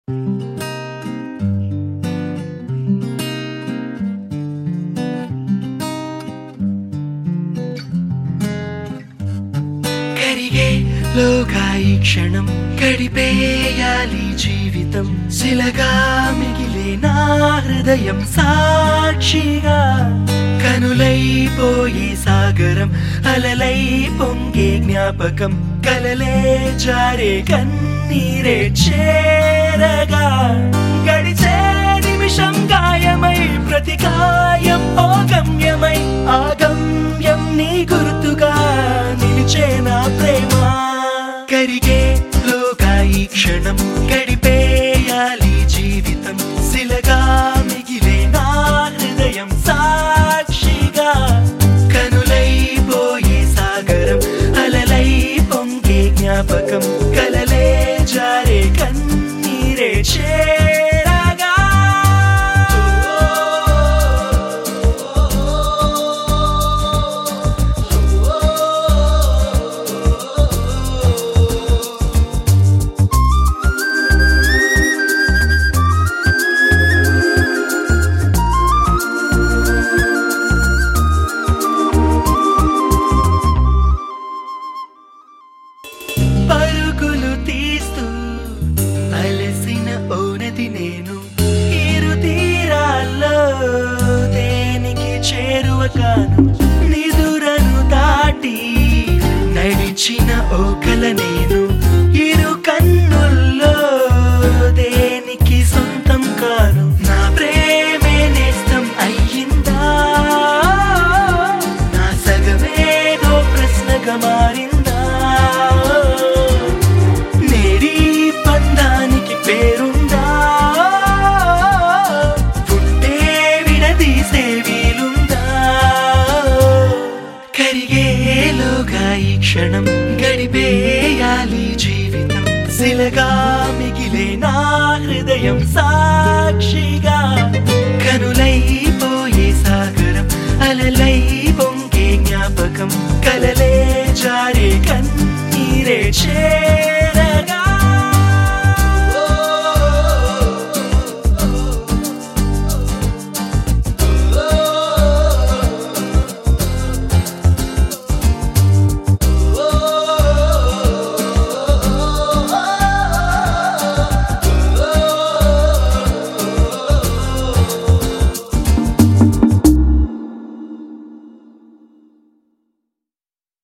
లోగా ఈ క్షణం గడిపేయాలి జీవితం శిలగా మిగిలే నా హృదయం సాక్షిగా కనులైపోయే సాగరం అలలై పొంగే జ్ఞాపకం కలలే జారే కన్నీరే చేరగా గడిచే నిమిషం గాయమై ప్రతి గాయం ఓ గమ్యమై ఆ గమ్యం నీ గుర్తుగా నిలిచే నా ప్రేమ కరిగే లోగా ఈ క్షణం గడిపేయాలి జీవితం శిలగా మిగిలే నా హృదయం సాక్షిగా కనులైపోయే సాగరం అలలై పొంగే జ్ఞాపకం కలలే జారే కన్నీరే చేరగా పరుగులు తీస్తూ అలసిన ఓనది నేను ఇరు తీరాల్లో దేనికి చేరువ కాను నిదురను దాటి నడిచిన ఓకల నేను ఇరు కన్నుల్లో దేనికి సొంతం కాను నా ప్రేమే నేస్తం అయ్యిందా నా సగమేదో ప్రశ్నగా మారిందా నేడి పందానికి పేరుందా పుట్టే విడదీసే వీలుందా కరిగేలోగా ఈ క్షణం గడిపేయాలి జీవితం శిలగా మిగిలే నా హృదయం సాక్షిగా కనులైపోయే సాగరం అలలై పొంగే జ్ఞాపకం కలలే జారే కన్నీరే చే